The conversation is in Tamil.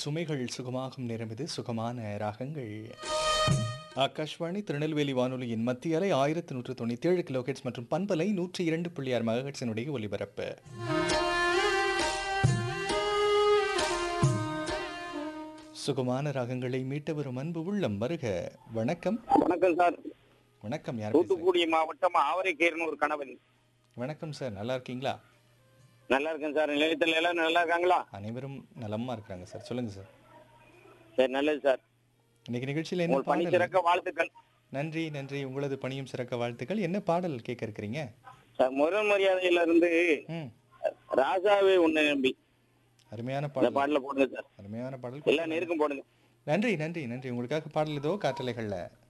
சுமைகள் சுகமாகும் நேரம் இது சுகமான ராகங்கள் ஆகாஷ்வாணி திருநெல்வேலி வானொலியின் மத்திய அலை ஆயிரத்தி நூற்று தொண்ணூற்றி ஏழு கிலோஹெட்ஸ் மற்றும் பண்பலை நூற்றி இரண்டு புள்ளி ஆறு மகஹெட்ஸினுடைய ஒலிபரப்பு சுகமான ராகங்களை மீட்ட வரும் அன்பு உள்ளம் வருக வணக்கம் வணக்கம் சார் வணக்கம் யார் பேசுறீங்க? தூத்துக்குடி மாவட்டம் ஆவரைக்கேர்னு ஒரு கணவன் வணக்கம் சார் நல்லா இருக்கீங்களா நல்லா இருக்கேன் சார் நிலையத்தில் எல்லாம் நல்லா இருக்காங்களா அனைவரும் நலமா இருக்கிறாங்க சார் சொல்லுங்க சார் சரி நல்லது சார் இன்னைக்கு நிகழ்ச்சியில் என்ன உங்கள் பணி பாடல் சிறக்க வாழ்த்துக்கள் நன்றி நன்றி உங்களது பணியும் சிறக்க வாழ்த்துக்கள் என்ன பாடல் கேட்க இருக்கிறீங்க சார் முதல் மரியாதையில இருந்து ம் ராஜாவே உன்னை நம்பி அருமையான இந்த பாடல் பாடல போடுங்க சார் அருமையான பாடல் எல்லா நேருக்கும் போடுங்க நன்றி நன்றி நன்றி உங்களுக்காக பாடல் இதோ காற்றலைகள்ல